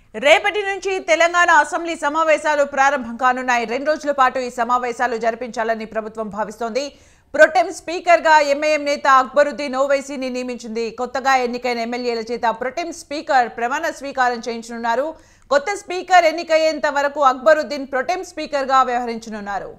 రేపటి నుంచి తెలంగాణ అసెంబ్లీ సమావేశాలు ప్రారంభం కానున్నాయి రెండు రోజుల పాటు ఈ సమావేశాలు జరిపించాలని ప్రభుత్వం భావిస్తోంది ప్రొటెం స్పీకర్ గా ఎంఐఎం నేత అక్బరుద్దీన్ ఓవైసీని నియమించింది కొత్తగా ఎన్నికైన ఎమ్మెల్యేల చేత ప్రొటెం స్పీకర్ ప్రమాణ స్వీకారం చేయించనున్నారు కొత్త స్పీకర్ ఎన్నికయ్యేంత వరకు అక్బరుద్దీన్ ప్రొటెం స్పీకర్ గా వ్యవహరించనున్నారు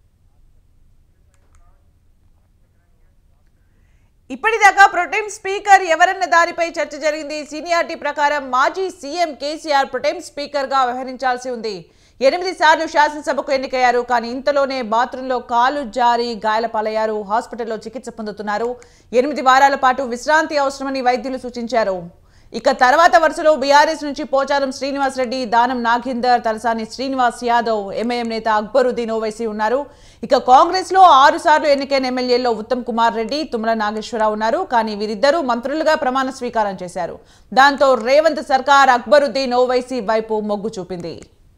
ఇప్పటిదాకా ప్రొటెం స్పీకర్ ఎవరన్న దానిపై చర్చ జరిగింది సీనియారిటీ ప్రకారం మాజీ సీఎం కేసీఆర్ ప్రొటెం స్పీకర్ గా వ్యవహరించాల్సి ఉంది ఎనిమిది సార్లు శాసనసభకు ఎన్నికయ్యారు కానీ ఇంతలోనే బాత్రూంలో కాలు జారి గాయాలపాలయ్యారు హాస్పిటల్లో చికిత్స పొందుతున్నారు ఎనిమిది వారాల పాటు విశ్రాంతి అవసరమని వైద్యులు సూచించారు ఇక తర్వాత వరుసలో బీఆర్ఎస్ నుంచి పోచారం శ్రీనివాస్ రెడ్డి దానం నాగేందర్ తలసాని శ్రీనివాస్ యాదవ్ ఎంఐఎం నేత అక్బరుద్దీన్ ఓవైసీ ఉన్నారు ఇక కాంగ్రెస్ లో ఆరు సార్లు ఎన్నికైన ఎమ్మెల్యేల్లో ఉత్తమ్ కుమార్ రెడ్డి తుమ్మల నాగేశ్వరరావు ఉన్నారు కానీ వీరిద్దరూ మంత్రులుగా ప్రమాణ స్వీకారం చేశారు దాంతో రేవంత్ సర్కార్ అక్బరుద్దీన్ ఓవైసీ వైపు మొగ్గు చూపింది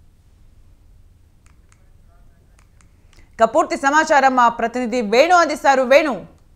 ఇక పూర్తి సమాచారం మా ప్రతినిధి వేణు అందిస్తారు వేణు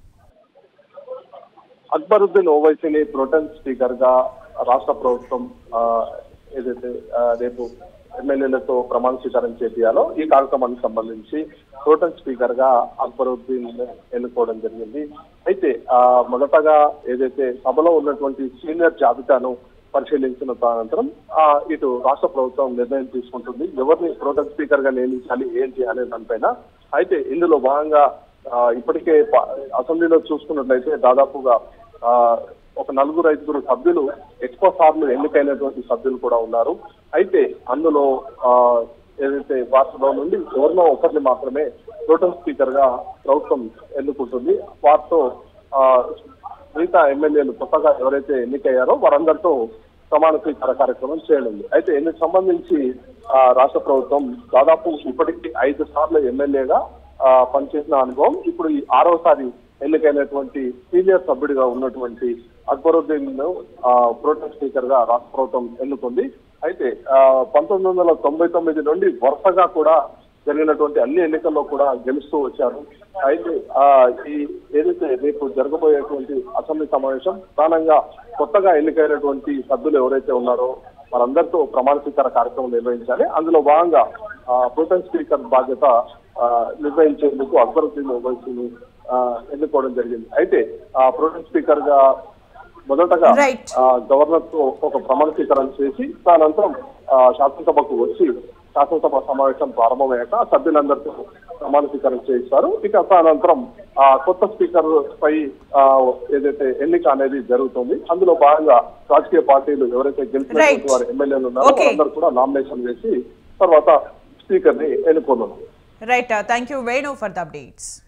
అక్బరుద్దీన్ ఓవైసీని ప్రొటెన్ స్పీకర్ గా రాష్ట్ర ప్రభుత్వం ఆ, ఏదైతే ఆ, రేపు ఎమ్మెల్యేలతో ప్రమాణ స్వీకారం చేపియాలో ఈ కార్యక్రమానికి సంబంధించి ప్రొటెన్ స్పీకర్ గా అక్బరుద్దీన్ ఎన్నుకోవడం జరిగింది అయితే ఆ, మొదటగా ఏదైతే సభలో ఉన్నటువంటి సీనియర్ జాబితాను పరిశీలించిన అనంతరం ఆ, ఇటు రాష్ట్ర ప్రభుత్వం నిర్ణయం తీసుకుంటుంది ఎవరిని ప్రోటెన్ స్పీకర్ గా నియమించాలి ఏంటి అనే దానిపైన అయితే ఇందులో భాగంగా ఆ, ఇప్పటికే ప- అసెంబ్లీలో చూసుకున్నట్లయితే దాదాపుగా ఆ, ఒక నలుగురు ఐదుగురు సభ్యులు ఎక్కువ సార్లు ఎన్నికైనటువంటి సభ్యులు కూడా ఉన్నారు అయితే అందులో ఆ, ఏదైతే వారిలో నుండి ఎవరినో ఒకరిని మాత్రమే ప్రోటెన్ స్పీకర్ గా ప్రభుత్వం ఎన్నుకుంటుంది వారితో ఆ, మిగతా ఎమ్మెల్యేలు కొత్తగా ఎవరైతే ఎన్నికయ్యారో వారందరితో ప్రమాణ స్వీకార కార్యక్రమం చేయనుంది అయితే ఇందుకు సంబంధించి ఆ, రాష్ట్ర ప్రభుత్వం దాదాపు ఇప్పటికీ ఐదు సార్లు ఎమ్మెల్యేగా ఆ, పనిచేసిన అనుభవం ఇప్పుడు ఈ ఆరోసారి ఎన్నికైనటువంటి సీనియర్ సభ్యుడిగా ఉన్నటువంటి అక్బరుద్దీన్ ను ప్రోటెం స్పీకర్ గా రాష్ట్ర ప్రభుత్వం ఎన్నుకుంది అయితే ఆ, పంతొమ్మిది వందల తొంభై తొమ్మిది నుండి వరుసగా కూడా జరిగినటువంటి అన్ని ఎన్నికల్లో కూడా గెలుస్తూ వచ్చారు అయితే ఆ ఈ ఏదైతే రేపు జరగబోయేటువంటి అసెంబ్లీ సమావేశం ప్రధానంగా కొత్తగా ఎన్నికైనటువంటి సభ్యులు ఎవరైతే ఉన్నారో వారందరితో ప్రమాణ స్వీకార కార్యక్రమం నిర్వహించాలి అందులో భాగంగా ప్రొటెన్ స్పీకర్ బాధ్యత ఆ, నిర్వహించేందుకు అక్బరుద్దీన్ ఓవైసీని ఆ, ఎన్నుకోవడం జరిగింది అయితే ఆ ప్రొటెన్ స్పీకర్ గా మొదటగా Right. ఆ, గవర్నర్ తో ఒక ప్రమాణ స్వీకారం చేసి దానంతరం ఆ, శాసనసభకు వచ్చి శాసనసభ సమావేశం ప్రారంభమయ్యాక సభ్యులందరితో ప్రమాణ స్వీకారం చేయిస్తారు ఇక అనంతరం ఆ కొత్త స్పీకర్ పై ఆ, ఏదైతే ఎన్నిక అనేది జరుగుతుంది అందులో భాగంగా రాజకీయ పార్టీలు ఎవరైతే గెలిచినటువంటి Right. వారి ఎమ్మెల్యేలు ఉన్నారో Okay. వారందరూ కూడా నామినేషన్ వేసి తర్వాత స్పీకర్ ని ఎన్నుకున్నారు right thank you Venu for the updates